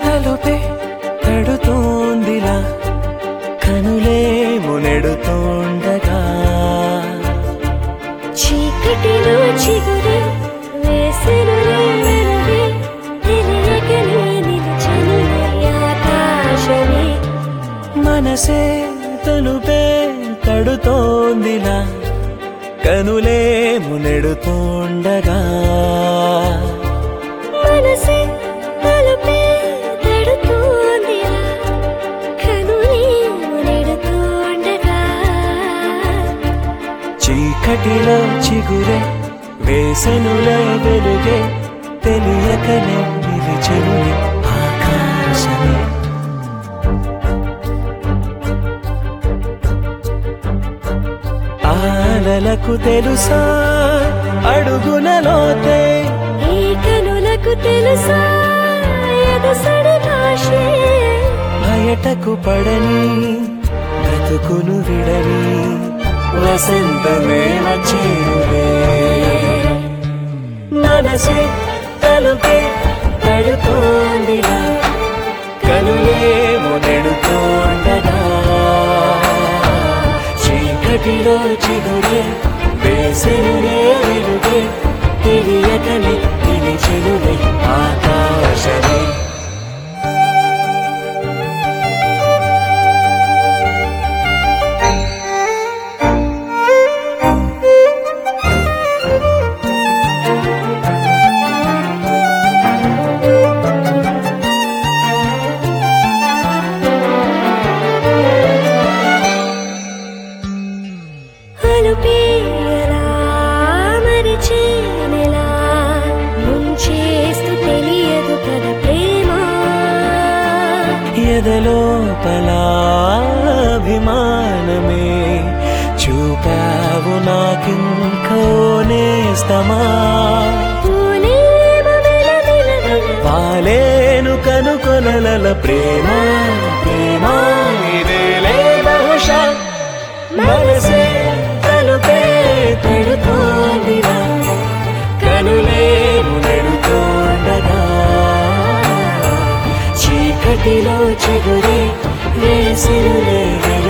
తలుపే తడుతోందిలా కనులే మునెడుతోండగా చీకటిలో చిగురే వేసెనులే వెలుగే తెలియకనే నిలిచెనులే ఆకాశమే మనసే తలుపే తడుతోందిలా కనులే మునెడుతోండగా మనసే తలుపే తడుతోందిలా కనులే మునెడుతోండగా చీకటిలో చిగురే వేసెనులే వెలుగే తెలియకనే నిలిచెనులే ఆకాశమే ఆలలకు తెలుసా అడుగులలోతే ఈ కనులకు తెలుసా ఎదసడి భాషే బయటకు పడని బ్రతుకును విడని వసంతమే వచ్చేరులే మనసే తలుపే తడుతోందిలా కనులేమో నెడుతోండగా చీకటిలో చిగురే వేసెనులే వెలుగే తెలియకని నిలిచెనులే ఆకాశమే అలుపేయలా మరిచేనెలా ముంచేస్తూ తెలియదు కదా ప్రేమ ఎదలోపల అభిమానమే చూపావు నాకింకో నేస్తమా పూలేమ మెలమెలమెల పాలేను కనుకొనల ప్రేమ ప్రేమ ఇదేలే బహుశా మనసే తలుపే తడుతోందిరా కనులేము నెడుతోండగా చీకటిలో చిగురే వేసిరులే